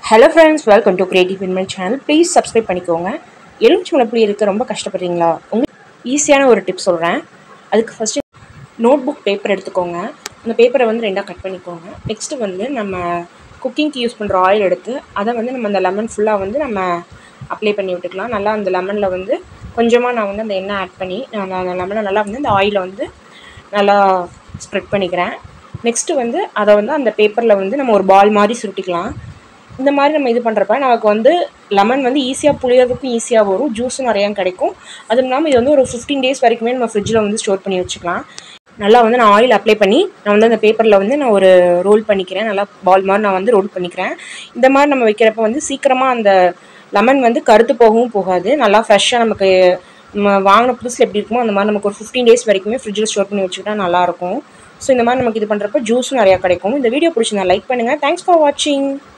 hello friends welcome to creative in my channel please subscribe பண்ணிக்கோங்க எலுமிச்சம்பழம் புளி இருக்க ரொம்ப கஷ்டப்படுறீங்களா உங்களுக்கு ஈஸியான ஒரு டிப் சொல்கிறேன் அதுக்கு ஃபஸ்ட்டு நோட் புக் பேப்பர் எடுத்துக்கோங்க அந்த பேப்பரை வந்து ரெண்டாக கட் பண்ணிக்கோங்க நெக்ஸ்ட்டு வந்து நம்ம குக்கிங்க்கு யூஸ் பண்ணுற ஆயில் எடுத்து அதை வந்து நம்ம அந்த லெமன் ஃபுல்லாக வந்து நம்ம அப்ளை பண்ணி விட்டுக்கலாம் நல்லா அந்த லெமனில் வந்து கொஞ்சமாக நான் வந்து அந்த எண்ணெய் ஆட் பண்ணி நான் அந்த லெமனை நல்லா வந்து அந்த ஆயிலை வந்து நல்லா ஸ்ப்ரெட் பண்ணிக்கிறேன் நெக்ஸ்ட்டு வந்து அதை வந்து அந்த பேப்பரில் வந்து நம்ம ஒரு பால் மாதிரி சுருட்டிக்கலாம் இந்த மாதிரி நம்ம இது பண்ணுறப்ப நமக்கு வந்து லெமன் வந்து ஈஸியாக புளியறதுக்கும் ஈஸியாக வரும் ஜூஸும் நிறையா கிடைக்கும் அதுவும் இல்லாமல் இது வந்து ஒரு ஃபிஃப்டீன் டேஸ் வரைக்குமே நம்ம ஃப்ரிட்ஜில் வந்து ஸ்டோர் பண்ணி வச்சுக்கலாம் நல்லா வந்து நான் ஆயில் அப்ளை பண்ணி நான் வந்து அந்த பேப்பரில் வந்து நான் ஒரு ரோல் பண்ணிக்கிறேன் நல்லா பால் மாதிரி நான் வந்து ரோல் பண்ணிக்கிறேன் இந்த மாதிரி நம்ம வைக்கிறப்ப வந்து சீக்கிரமாக அந்த லெமன் வந்து கருத்து போகவும் போகாது நல்லா ஃப்ரெஷ்ஷாக நமக்கு நம்ம வாங்கின புதுசில் எப்படி இருக்குமோ அந்த மாதிரி நமக்கு ஒரு ஃபிஃப்டீன் டேஸ் வரைக்குமே ஃப்ரிட்ஜில் ஸ்டோர் பண்ணி வச்சுக்கிட்டா நல்லாயிருக்கும் ஸோ இந்த மாதிரி நமக்கு இது பண்ணுறப்ப ஜூஸும் நிறையா கிடைக்கும் இந்த வீடியோ பிடிச்சிருந்தா லைக் பண்ணுங்கள் தேங்க்ஸ் ஃபார் வாட்சிங்